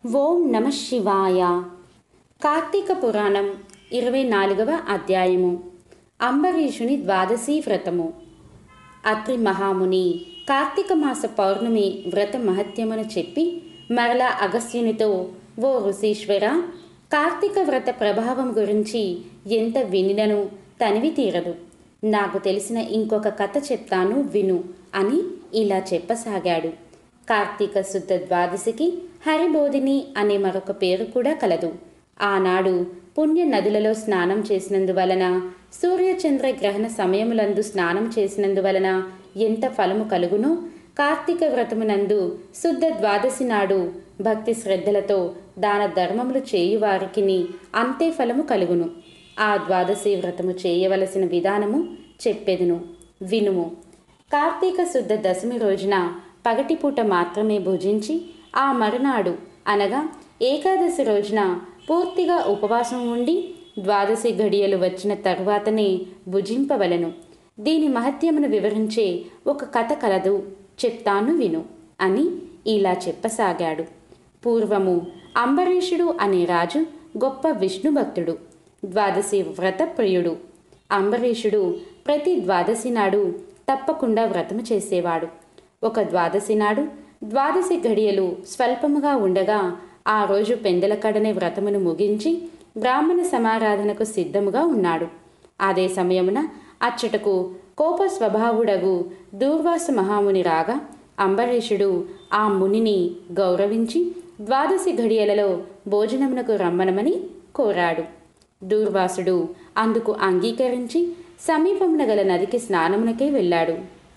ఓం నమ శివాయ కార్తీక పురాణం ఇరవై నాలుగవ అధ్యాయము అంబరీషుని ద్వాదశీ వ్రతము అత్రి మహాముని కార్తీక మాస పౌర్ణమి వ్రత మహత్యమును చెప్పి మరలా అగస్త్యునితో ఓ ఋషీశ్వర కార్తీక వ్రత ప్రభావం గురించి ఎంత వినినను తనివి తీరదు నాకు తెలిసిన ఇంకొక కథ చెప్తాను విను అని ఇలా చెప్పసాగాడు కార్తీక శుద్ధ ద్వాదశికి హరిబోధిని అనే మరొక పేరు కూడా కలదు ఆనాడు పుణ్య నదులలో స్నానం చేసినందువలన సూర్యచంద్ర గ్రహణ సమయములందు స్నానం చేసినందువలన ఎంత ఫలము కలుగునో కార్తీక వ్రతమునందు శుద్ధ ద్వాదశి నాడు భక్తి శ్రద్ధలతో దాన ధర్మములు చేయువారికిని అంతే ఫలము కలుగును ఆ ద్వాదశి వ్రతము చేయవలసిన విధానము చెప్పెదును వినుము కార్తీక శుద్ధ దశమి రోజున పగటిపూట మాత్రమే భుజించి ఆ మరునాడు అనగా ఏకాదశి రోజున పూర్తిగా ఉపవాసం ఉండి ద్వాదశి గడియలు వచ్చిన తరువాతనే భుజింపవలను దీని మహత్యమును వివరించే ఒక కథ కలదు చెప్తాను విను అని ఇలా చెప్పసాగాడు పూర్వము అంబరీషుడు అనే రాజు గొప్ప విష్ణు భక్తుడు ద్వాదశి వ్రత ప్రియుడు అంబరీషుడు ప్రతి ద్వాదశి నాడు తప్పకుండా వ్రతము చేసేవాడు ఒక ద్వాదశి నాడు ద్వాదశి గడియలు స్వల్పముగా ఉండగా ఆ రోజు పెందలకడనే వ్రతమును ముగించి బ్రాహ్మణ సమారాధనకు సిద్ధముగా ఉన్నాడు అదే సమయమున అచ్చటకు కోప స్వభావుడగు దూర్వాస మహాముని రాగా అంబరీషుడు ఆ మునిని గౌరవించి ద్వాదశి ఘడియలలో భోజనమునకు రమ్మనమని కోరాడు దూర్వాసుడు అందుకు అంగీకరించి సమీపమున గల నదికి స్నానమునకే వెళ్ళాడు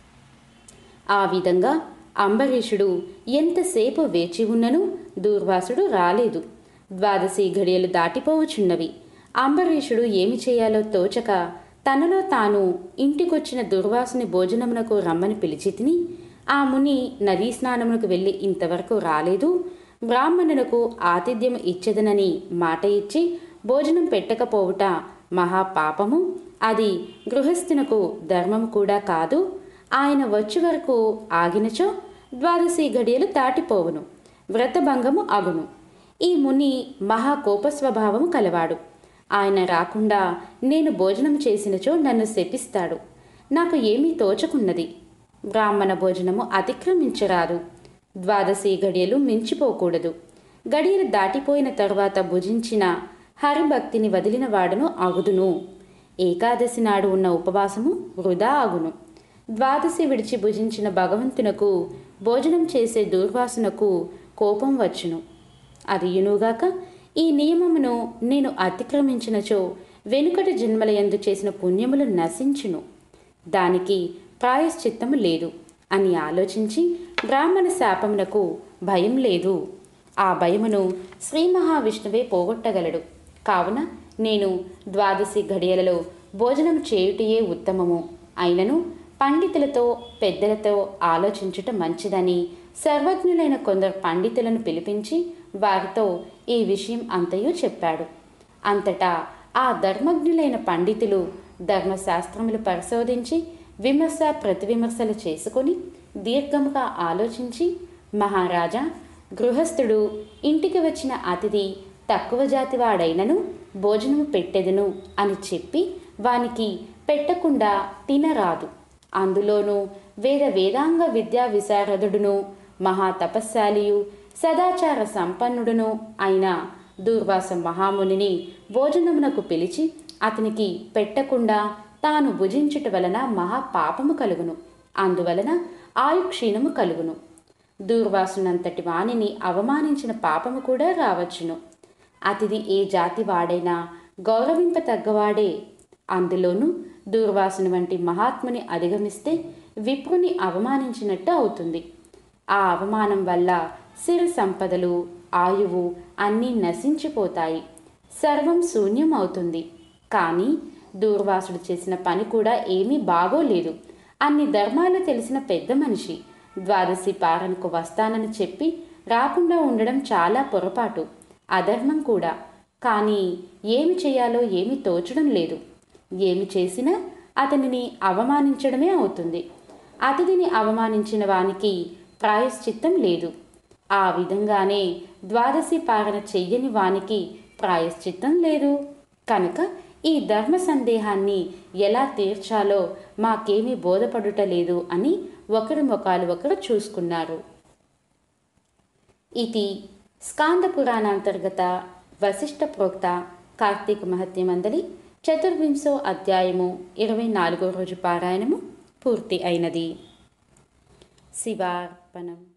ఆ విధంగా అంబరీషుడు ఎంతసేపు వేచి ఉన్నను దూర్వాసుడు రాలేదు ద్వాదశి ఘడియలు దాటిపోవచున్నవి అంబరీషుడు ఏమి చేయాలో తోచక తనలో తాను ఇంటికొచ్చిన దుర్వాసుని భోజనమునకు రమ్మని పిలిచి తిని ఆ ముని నదీ స్నానమునకు వెళ్ళి ఇంతవరకు రాలేదు బ్రాహ్మణులకు ఆతిథ్యం ఇచ్చేదనని మాట ఇచ్చి భోజనం పెట్టకపోవుట మహాపాపము అది గృహస్థునకు ధర్మము కూడా కాదు ఆయన వచ్చి వరకు ఆగినచో ద్వాదశి గడియలు దాటిపోవును వ్రతభంగము అగును ఈ ముని మహా కోప స్వభావము కలవాడు ఆయన రాకుండా నేను భోజనం చేసినచో నన్ను శపిస్తాడు నాకు ఏమీ తోచకున్నది బ్రాహ్మణ భోజనము అతిక్రమించరాదు ద్వాదశి గడియలు మించిపోకూడదు గడియలు దాటిపోయిన తర్వాత భుజించిన హరిభక్తిని వదిలిన వాడును అగుదును ఏకాదశి నాడు ఉన్న ఉపవాసము వృధా అగును ద్వాదశి విడిచి భుజించిన భగవంతునకు భోజనం చేసే దూర్వాసునకు కోపం వచ్చును అది యునుగాక ఈ నియమమును నేను అతిక్రమించినచో వెనుకటి జన్మలయందు చేసిన పుణ్యములు నశించును దానికి ప్రాయశ్చిత్తము లేదు అని ఆలోచించి బ్రాహ్మణ శాపమునకు భయం లేదు ఆ భయమును శ్రీ మహావిష్ణువే పోగొట్టగలడు కావున నేను ద్వాదశి ఘడియలలో భోజనం చేయుటయే ఉత్తమము అయినను పండితులతో పెద్దలతో ఆలోచించుట మంచిదని సర్వజ్ఞులైన కొందరు పండితులను పిలిపించి వారితో ఈ విషయం అంతయు చెప్పాడు అంతటా ఆ ధర్మజ్ఞులైన పండితులు ధర్మశాస్త్రములు పరిశోధించి విమర్శ ప్రతివిమర్శలు చేసుకొని దీర్ఘముగా ఆలోచించి మహారాజా గృహస్థుడు ఇంటికి వచ్చిన అతిథి తక్కువ జాతివాడైనను భోజనము పెట్టెదను అని చెప్పి వానికి పెట్టకుండా తినరాదు అందులోనూ వేద వేదాంగ విద్యా విశారదుడును మహా తపస్శాలియు సదాచార సంపన్నుడును అయిన దూర్వాస మహామునిని భోజనమునకు పిలిచి అతనికి పెట్టకుండా తాను భుజించుట వలన మహా పాపము కలుగును అందువలన ఆయుక్షీణము కలుగును దూర్వాసునంతటి వాణిని అవమానించిన పాపము కూడా రావచ్చును అతిథి ఏ జాతి వాడైనా గౌరవింపతగ్గవాడే అందులోనూ దూర్వాసుని వంటి మహాత్ముని అధిగమిస్తే విప్రుని అవమానించినట్టు అవుతుంది ఆ అవమానం వల్ల సిరి సంపదలు ఆయువు అన్నీ నశించిపోతాయి సర్వం శూన్యం అవుతుంది కానీ దూర్వాసుడు చేసిన పని కూడా ఏమీ బాగోలేదు అన్ని ధర్మాలు తెలిసిన పెద్ద మనిషి ద్వాదశి పారణకు వస్తానని చెప్పి రాకుండా ఉండడం చాలా పొరపాటు అధర్మం కూడా కానీ ఏమి చేయాలో ఏమి తోచడం లేదు ఏమి చేసినా అతనిని అవమానించడమే అవుతుంది అతిథిని అవమానించిన వానికి ప్రాయశ్చిత్తం లేదు ఆ విధంగానే ద్వాదశి పారణ చెయ్యని వానికి ప్రాయశ్చిత్తం లేదు కనుక ఈ ధర్మ సందేహాన్ని ఎలా తీర్చాలో మాకేమీ బోధపడుటలేదు అని ఒకరి ముఖాలు ఒకరు చూసుకున్నారు ఇది స్కాంద పురాణాంతర్గత వశిష్ఠ ప్రోక్త కార్తీక మహత్యమందలి చతుర్వింశో అధ్యాయము ఇరవై నాలుగో రోజు పారాయణము పూర్తి అయినది శివార్పణం